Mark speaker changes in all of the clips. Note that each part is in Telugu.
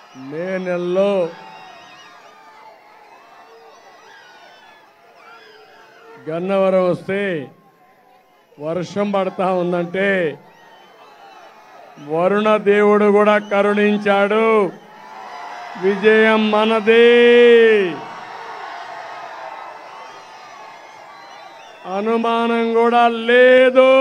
Speaker 1: మే నెలలో గన్నవరం వస్తే వర్షం పడతా ఉందంటే వరుణ దేవుడు కూడా కరుణించాడు విజయం మనదే అనుమానం కూడా లేదు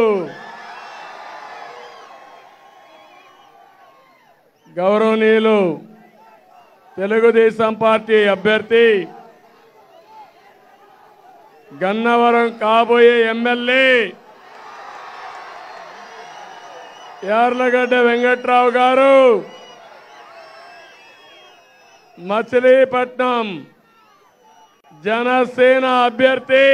Speaker 1: గౌరవనీయులు తెలుగుదేశం పార్టీ అభ్యర్థి గన్నవరం కాబోయే ఎమ్మెల్యే యార్లగడ్డ వెంకట్రావు గారు మచిలీపట్నం జనసేన అభ్యర్థి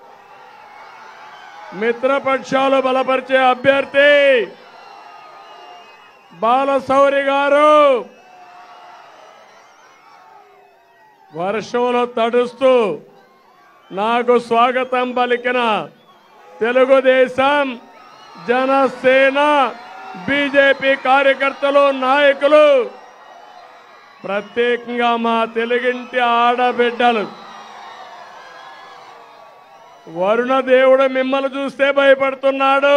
Speaker 1: మిత్రపక్షాలు బలపరిచే అభ్యర్థి బాలశౌరి గారు వర్షంలో తడుస్తూ నాకు స్వాగతం పలికిన తెలుగుదేశం జనసేన బీజేపీ కార్యకర్తలు నాయకులు ప్రత్యేకంగా మా తెలుగింటి ఆడబిడ్డలు వరుణ దేవుడు మిమ్మల్ని చూస్తే భయపడుతున్నాడు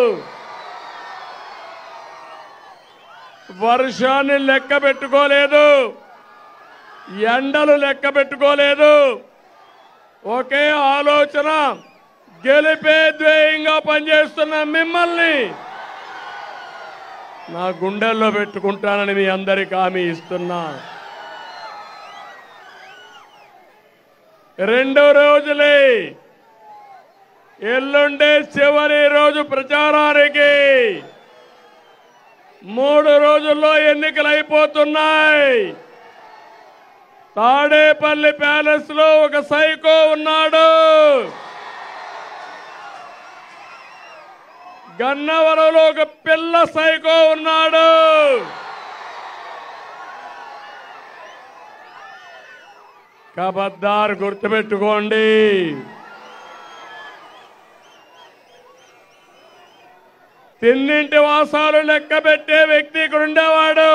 Speaker 1: వర్షాన్ని లెక్క పెట్టుకోలేదు ఎండలు లెక్క పెట్టుకోలేదు ఒకే ఆలోచన గెలిపే ధ్యేయంగా పనిచేస్తున్న మిమ్మల్ని నా గుండెల్లో పెట్టుకుంటానని మీ అందరికి హామీ ఇస్తున్నా రెండు రోజులే ఎల్లుండే చివరి రోజు ప్రచారానికి మూడు రోజుల్లో ఎన్నికలు అయిపోతున్నాయి తాడేపల్లి ప్యాలెస్ లో ఒక సైకో ఉన్నాడు గన్నవరంలో ఒక పిల్ల సైకో ఉన్నాడు కబద్దారు గుర్తుపెట్టుకోండి తిన్నింటి వాసాలు లెక్క పెట్టే వ్యక్తి ఇక్కడ ఉండేవాడు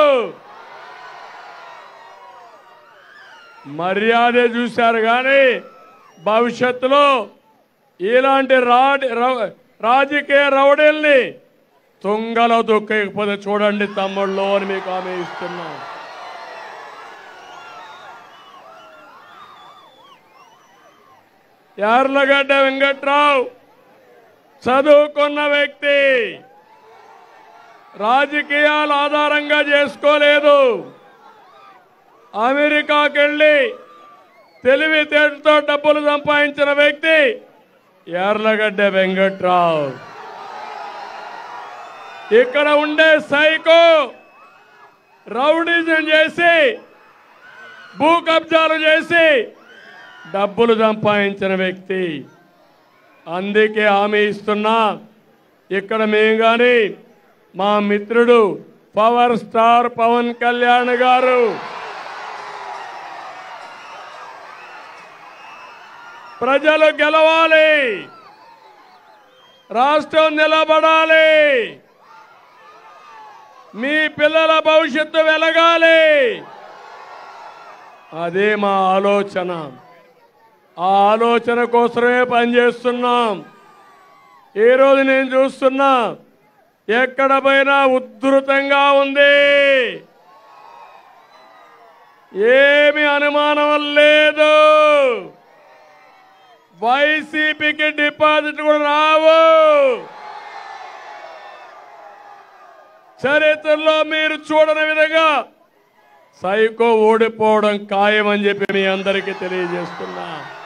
Speaker 1: మర్యాద చూశారు కానీ భవిష్యత్తులో ఇలాంటి రాడి రవ- రాజకీయ రౌడీల్ని తుంగలో దొక్కకపోతే చూడండి తమ్ముళ్ళు అని మీకు ఆమె ఇస్తున్నా యార్లగడ్డ వెంకట్రావు చదువుకున్న వ్యక్తి రాజకీయాలు ఆధారంగా చేసుకోలేదు అమెరికాకి వెళ్ళి తెలివితేటతో డబ్బులు సంపాదించిన వ్యక్తి యార్లగడ్డ వెంకట్రావు ఇక్కడ ఉండే సైకో రౌడీజం చేసి భూ కబ్జాలు చేసి డబ్బులు సంపాదించిన వ్యక్తి అందుకే హామీ ఇస్తున్నా ఇక్కడ మేము కానీ మా మిత్రుడు పవర్ స్టార్ పవన్ కళ్యాణ్ గారు ప్రజలు గెలవాలి రాష్ట్రం నిలబడాలి మీ పిల్లల భవిష్యత్తు వెలగాలి అదే మా ఆలోచన ఆ ఆలోచన కోసమే పనిచేస్తున్నాం ఈ రోజు నేను చూస్తున్నా ఎక్కడ పోయినా ఉద్ధృతంగా ఉంది ఏమి అనుమానం లేదు వైసీపీకి డిపాజిట్ కూడా రావు చరిత్రలో మీరు చూడని విధంగా సైకో ఓడిపోవడం ఖాయమని చెప్పి మీ అందరికీ తెలియజేస్తున్నా